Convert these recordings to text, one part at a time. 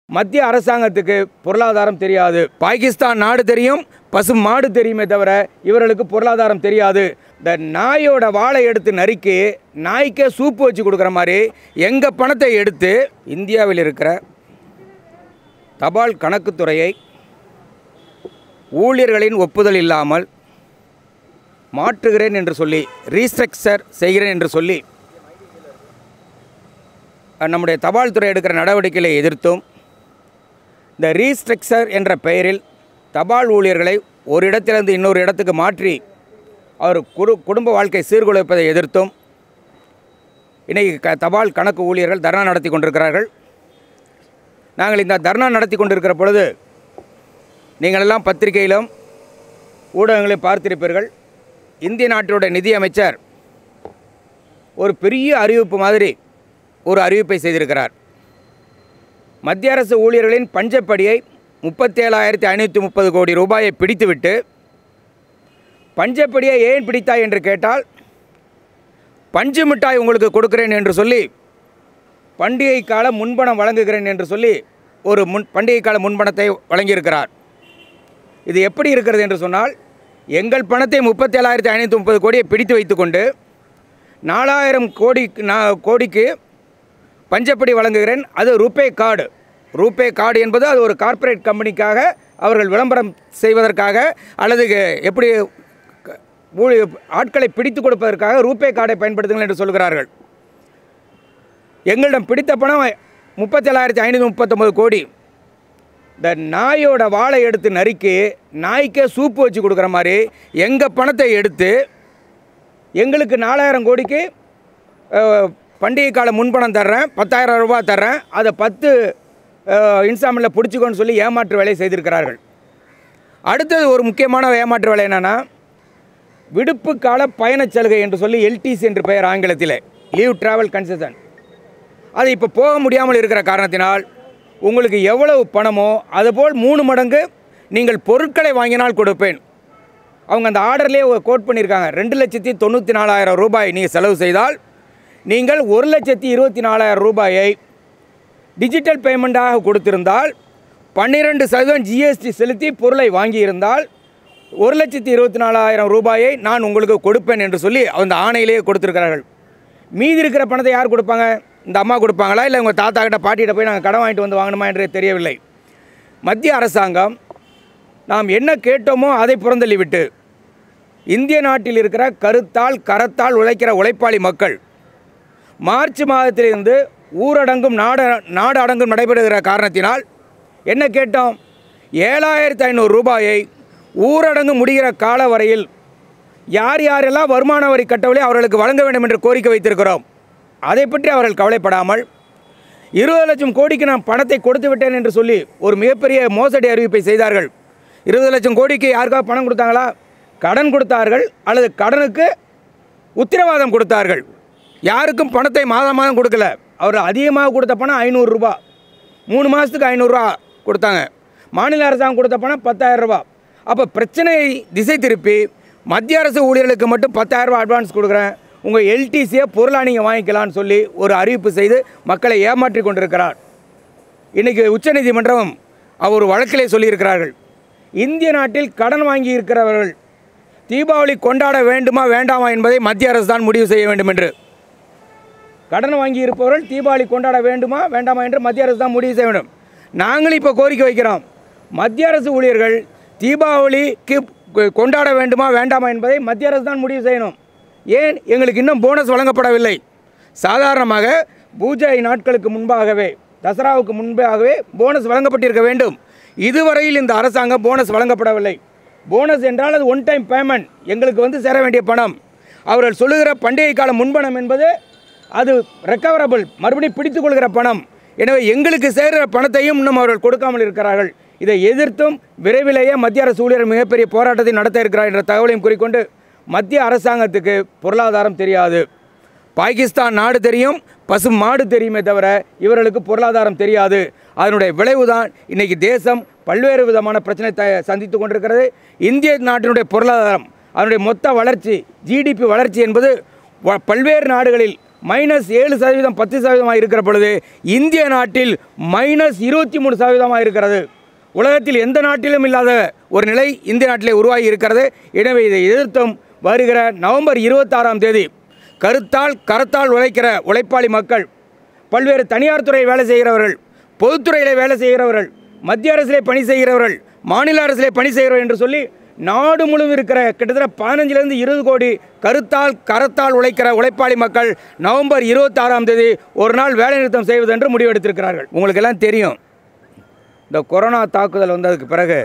மத்திய அரசாங்கத்துக்கு பொருளாதாரம் தெரியாது பாகிஸ்தான் நாடு தெரியும் பசு மாடு தெரியுமே தவிர இவர்களுக்கு பொருளாதாரம் தெரியாது இந்த நாயோட வாழை எடுத்து நறுக்கி நாய்க்கே சூப்பு வச்சு கொடுக்குற மாதிரி எங்கள் பணத்தை எடுத்து இந்தியாவில் இருக்கிற தபால் கணக்குத்துறையை ஊழியர்களின் ஒப்புதல் இல்லாமல் மாற்றுகிறேன் என்று சொல்லி ரீஸ்ட்ரக்சர் செய்கிறேன் என்று சொல்லி அஹ், நம்முடைய தபால் துறை எடுக்கிற நடவடிக்கைகளை எதிர்த்தும் இந்த ரீஸ்ட்ரக்சர் என்ற பெயரில் தபால் ஊழியர்களை ஒரு இடத்திலிருந்து இன்னொரு இடத்துக்கு மாற்றி அவர் குடு குடும்ப வாழ்க்கை சீர்குலைப்பதை எதிர்த்தும் இன்றைக்கி க தபால் கணக்கு ஊழியர்கள் தர்ணா நடத்தி கொண்டிருக்கிறார்கள் நாங்கள் இந்த தர்ணா நடத்தி கொண்டிருக்கிற பொழுது நீங்கள் எல்லாம் பத்திரிகையிலும் ஊடகங்களையும் பார்த்திருப்பீர்கள் இந்திய நாட்டினுடைய நிதியமைச்சர் ஒரு பெரிய அறிவிப்பு மாதிரி ஒரு அறிவிப்பை செய்திருக்கிறார் மத்திய அரசு ஊழியர்களின் பஞ்சப்படியை முப்பத்தேழாயிரத்தி ஐநூற்றி முப்பது கோடி ரூபாயை பிடித்துவிட்டு பஞ்சப்படியை ஏன் பிடித்தாய் என்று கேட்டால் பஞ்சு மிட்டாய் உங்களுக்கு கொடுக்கிறேன் என்று சொல்லி பண்டிகை கால முன்பணம் வழங்குகிறேன் என்று சொல்லி ஒரு முன் பண்டிகை கால முன்பணத்தை வழங்கியிருக்கிறார் இது எப்படி இருக்கிறது என்று சொன்னால் எங்கள் பணத்தை முப்பத்தேழாயிரத்தி ஐநூற்றி முப்பது கோடியை பிடித்து வைத்துக்கொண்டு நாலாயிரம் கோடி நா- கோடிக்கு பஞ்சப்படி வழங்குகிறேன் அது ரூபே கார்டு ரூபே கார்டு என்பது அது ஒரு கார்ப்பரேட் கம்பெனிக்காக அவர்கள் விளம்பரம் செய்வதற்காக அல்லது எப்படி க- ஊழி- ஆட்களை பிடித்து கொடுப்பதற்காக ரூபே கார்டை பயன்படுத்துங்கள் என்று சொல்கிறார்கள் எங்களிடம் பிடித்த பணம் முப்பத்தேழாயிரத்தி ஐநூற்றி முப்பத்தொம்பது கோடி இந்த நாயோட வாழை எடுத்து நறுக்கி நாய்க்கே சூப்பு வச்சு கொடுக்குற மாதிரி எங்கள் பணத்தை எடுத்து எங்களுக்கு நாலாயிரம் கோடிக்கு அஹ், பண்டிகை கால முன்பணம் தர்றேன் பத்தாயிரம் ரூபாய் தர்றேன் அதை பத்து இன்ஸ்டால்மெண்ட்டில் பிடிச்சிக்கோன்னு சொல்லி ஏமாற்று வேலை செய்திருக்கிறார்கள் அடுத்தது ஒரு முக்கியமான ஏமாற்று வேலை என்னென்னா விடுப்பு கால பயணச் சலுகை என்று சொல்லி எல்டிசி என்று பெயர் ஆங்கிலத்தில் லீவ் டிராவல் கன்செஷன் அது இப்போ போக முடியாமல் இருக்கிற காரணத்தினால் உங்களுக்கு எவ்வளவு பணமோ அதுபோல் மூணு மடங்கு நீங்கள் பொருட்களை வாங்கினால் கொடுப்பேன் அவங்க அந்த ஆர்டர்லேயே கோட் பண்ணியிருக்காங்க ரெண்டு லட்சத்தி தொண்ணூற்றி நாலாயிரம் ரூபாய் நீங்கள் செலவு செய்தால் நீங்கள் ஒரு லட்சத்தி இருபத்தி நாலாயிரம் ரூபாயை டிஜிட்டல் பேமெண்ட்டாக கொடுத்திருந்தால் பன்னிரெண்டு சதவீதம் ஜிஎஸ்டி செலுத்தி பொருளை வாங்கியிருந்தால் ஒரு லட்சத்தி இருபத்தி நாலாயிரம் ரூபாயை நான் உங்களுக்கு கொடுப்பேன் என்று சொல்லி அந்த ஆணையிலேயே கொடுத்துருக்கிறார்கள் மீதி இருக்கிற பணத்தை யார் கொடுப்பாங்க இந்த அம்மா கொடுப்பாங்களா இல்லை உங்கள் தாத்தா கிட்ட பாட்டிகிட்ட போய் நாங்கள் கடன் வாங்கிட்டு வந்து வாங்கணுமா என்று தெரியவில்லை மத்திய அரசாங்கம் நாம் என்ன கேட்டோமோ அதை புறந்தள்ளிவிட்டு இந்திய நாட்டில் இருக்கிற கருத்தால் கரத்தால் உழைக்கிற உழைப்பாளி மக்கள் மார்ச் மாதத்திலிருந்து ஊரடங்கும் நாடு நாடு அடங்கும் நடைபெறுகிற காரணத்தினால் என்ன கேட்டோம் ஏழாயிரத்தி ஐநூறு ரூபாயை ஊரடங்கு முடிகிற கால வரையில் யார் யாரெல்லாம் வருமான வரி கட்டவில்லை அவர்களுக்கு வழங்க வேண்டும் என்று கோரிக்கை வைத்திருக்கிறோம் அதை பற்றி அவர்கள் கவலைப்படாமல் இருபது லட்சம் கோடிக்கு நான் பணத்தை கொடுத்து விட்டேன் என்று சொல்லி ஒரு மிகப்பெரிய மோசடி அறிவிப்பை செய்தார்கள் இருபது லட்சம் கோடிக்கு யாருக்காவது பணம் கொடுத்தாங்களா கடன் கொடுத்தார்கள் அல்லது கடனுக்கு உத்தரவாதம் கொடுத்தார்கள் யாருக்கும் பணத்தை மாதம் மாதம் கொடுக்கல அவர் அதிகமாக கொடுத்த பணம் ஐநூறுரூபா மூணு மாதத்துக்கு ஐநூறுரூவா கொடுத்தாங்க மாநில அரசாங்கம் கொடுத்த பணம் பத்தாயிரம் ரூபாய் அப்போ பிரச்சனையை திசை திருப்பி மத்திய அரசு ஊழியர்களுக்கு மட்டும் பத்தாயிரம் ரூபாய் அட்வான்ஸ் கொடுக்குறேன் உங்கள் எல்டிசியை பொருளாக நீங்கள் வாங்கிக்கலாம்னு சொல்லி ஒரு அறிவிப்பு செய்து மக்களை ஏமாற்றி கொண்டிருக்கிறார் இன்றைக்கி உச்சநீதிமன்றம் அவர் வழக்கிலே சொல்லியிருக்கிறார்கள் இந்திய நாட்டில் கடன் வாங்கி இருக்கிறவர்கள் தீபாவளி கொண்டாட வேண்டுமா வேண்டாமா என்பதை மத்திய அரசு தான் முடிவு செய்ய வேண்டும் என்று கடன் வாங்கி இருப்பவர்கள் தீபாவளி கொண்டாட வேண்டுமா வேண்டாமா என்று மத்திய அரசு தான் முடிவு செய்ய வேண்டும் நாங்கள் இப்போ கோரிக்கை வைக்கிறோம் மத்திய அரசு ஊழியர்கள் தீபாவளிக்கு கொ- கொண்டாட வேண்டுமா வேண்டாமா என்பதை மத்திய அரசு தான் முடிவு செய்யணும் ஏன் எங்களுக்கு இன்னும் போனஸ் வழங்கப்படவில்லை சாதாரணமாக பூஜை நாட்களுக்கு முன்பாகவே தசராவுக்கு முன்பாகவே போனஸ் வழங்கப்பட்டிருக்க வேண்டும் இதுவரையில் இந்த அரசாங்கம் போனஸ் வழங்கப்படவில்லை போனஸ் என்றால் அது ஒன் டைம் பேமெண்ட் எங்களுக்கு வந்து சேர வேண்டிய பணம் அவர்கள் சொல்லுகிற பண்டிகை கால முன்பணம் என்பது அது ரெக்கவரபிள் மறுபடியும் பிடித்துக் கொள்கிற பணம் எனவே எங்களுக்கு சேர்கிற பணத்தையும் இன்னும் அவர்கள் கொடுக்காமல் இருக்கிறார்கள் இதை எதிர்த்தும் விரைவிலேயே மத்திய அரசு ஊழியர் மிகப்பெரிய போராட்டத்தை நடத்த இருக்கிறார் என்ற தகவலையும் குறிக்கொண்டு மத்திய அரசாங்கத்துக்கு பொருளாதாரம் தெரியாது பாகிஸ்தான் நாடு தெரியும் பசு மாடு தெரியுமே தவிர இவர்களுக்கு பொருளாதாரம் தெரியாது அதனுடைய விளைவுதான் இன்னைக்கு தேசம் பல்வேறு விதமான பிரச்சனை த சந்தித்து கொண்டிருக்கிறது இந்திய நாட்டினுடைய பொருளாதாரம் அதனுடைய மொத்த வளர்ச்சி ஜிடிபி வளர்ச்சி என்பது வ- பல்வேறு நாடுகளில் மைனஸ் ஏழு சதவீதம் பத்து சதவீதமாக இருக்கிற பொழுது இந்திய நாட்டில் மைனஸ் இருபத்தி மூணு சதவீதமாக இருக்கிறது உலகத்தில் எந்த நாட்டிலும் இல்லாத ஒரு நிலை இந்திய நாட்டிலே உருவாகி இருக்கிறது எனவே இதை எதிர்த்தும் வருகிற நவம்பர் இருபத்தாறாம் தேதி கருத்தால் கரத்தால் உழைக்கிற உழைப்பாளி மக்கள் பல்வேறு தனியார் துறையில் வேலை செய்கிறவர்கள் பொதுத்துறையில் வேலை செய்கிறவர்கள் மத்திய அரசிலே பணி செய்கிறவர்கள் மாநில அரசிலே பணி செய்கிறவர்கள் என்று சொல்லி நாடு முழுவதும் இருக்கிற கிட்டத்தட்ட பதினஞ்சிலிருந்து இருபது கோடி கருத்தால் கரத்தால் உழைக்கிற உழைப்பாளி மக்கள் நவம்பர் இருபத்தாறாம் தேதி ஒரு நாள் வேலைநிறுத்தம் செய்வது என்று முடிவெடுத்திருக்கிறார்கள் உங்களுக்கு எல்லாம் தெரியும் இந்த கொரோனா தாக்குதல் வந்ததுக்கு பிறகு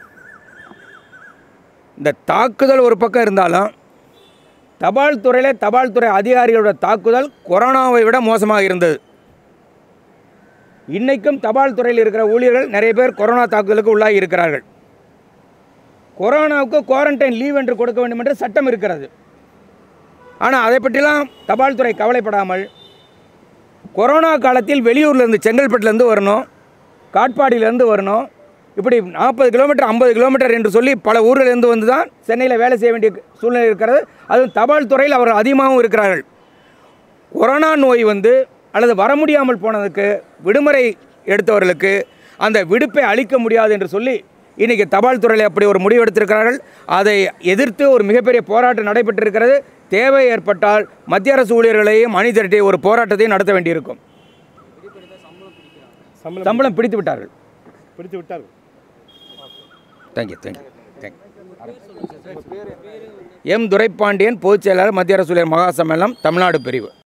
இந்த தாக்குதல் ஒரு பக்கம் இருந்தாலும் தபால் துறையில் தபால் துறை அதிகாரிகளோட தாக்குதல் கொரோனாவை விட மோசமாக இருந்தது இன்றைக்கும் தபால் துறையில் இருக்கிற ஊழியர்கள் நிறைய பேர் கொரோனா தாக்குதலுக்கு உள்ளாகி இருக்கிறார்கள் கொரோனாவுக்கு குவாரண்டைன் லீவ் என்று கொடுக்க வேண்டும் என்று சட்டம் இருக்கிறது ஆனால் அதை பற்றிலாம் தபால் துறை கவலைப்படாமல் கொரோனா காலத்தில் வெளியூர்லேருந்து செங்கல்பட்டுலேருந்து வரணும் காட்பாடியிலேருந்து வரணும் இப்படி நாற்பது கிலோமீட்டர் ஐம்பது கிலோமீட்டர் என்று சொல்லி பல ஊர்களிலிருந்து வந்து தான் சென்னையில் வேலை செய்ய வேண்டிய சூழ்நிலை இருக்கிறது அதுவும் தபால் துறையில் அவர்கள் அதிகமாகவும் இருக்கிறார்கள் கொரோனா நோய் வந்து அல்லது வர முடியாமல் போனதுக்கு விடுமுறை எடுத்தவர்களுக்கு அந்த விடுப்பை அளிக்க முடியாது என்று சொல்லி இன்றைக்கி தபால் துறையில் அப்படி ஒரு முடிவு எடுத்திருக்கிறார்கள் அதை எதிர்த்து ஒரு மிகப்பெரிய போராட்டம் நடைபெற்றிருக்கிறது தேவை ஏற்பட்டால் மத்திய அரசு ஊழியர்களையும் அணி திரட்டி ஒரு போராட்டத்தையும் நடத்த வேண்டியிருக்கும் சம்பளம் சம்பளம் பிடித்து விட்டார்கள் பிடித்து விட்டார்கள் thank you thank you thank you M Duraipandian பொதுச் செயலாளர் மத்திய அரசு ஊழியர் மகா சம்மேளனம் தமிழ்நாடு பிரிவு